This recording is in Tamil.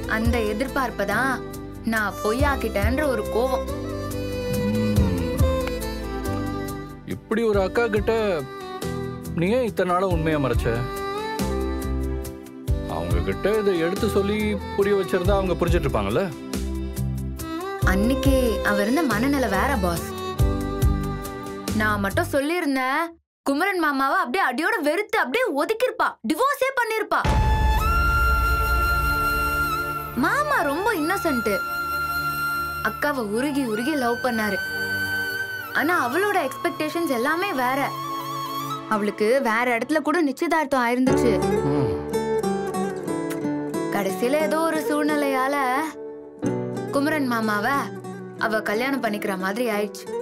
அந்த எதிர்பார்ப்பை தான் நான் பொய்யாக்கிட்டேன்ற ஒரு கோவம் இப்படி ஒரு அக்கா கிட்ட நீ ஏன் இத்தனை நாளா உண்மையை மறைச்ச அவங்க கிட்ட இதை எடுத்து சொல்லி புரிய வச்சிருந்தா அவங்க புரிஞ்சிட்டு இருப்பாங்கல்ல அன்னைக்கு அவ இருந்த மனநிலை வேற பாஸ் நான் மட்டும் சொல்லியிருந்தேன் குமரன் மாமாவை அப்படியே அடியோட வெறுத்து அப்படியே ஒதுக்கிருப்பா டிவோர்ஸே பண்ணிருப்பா மாமா ரொம்ப இன்னசென்ட் அக்காவை உருகி உருகி லவ் பண்ணாரு ஆனா அவளோட எக்ஸ்பெக்டேஷன்ஸ் எல்லாமே வேற அவளுக்கு வேற இடத்துல கூட நிச்சயதார்த்தம் ஆயிருந்துச்சு ம். கடைசியில ஏதோ ஒரு சூழ்நிலையால குமரன் மாமாவ அவ கல்யாணம் பண்ணிக்கிற மாதிரி ஆயிடுச்சு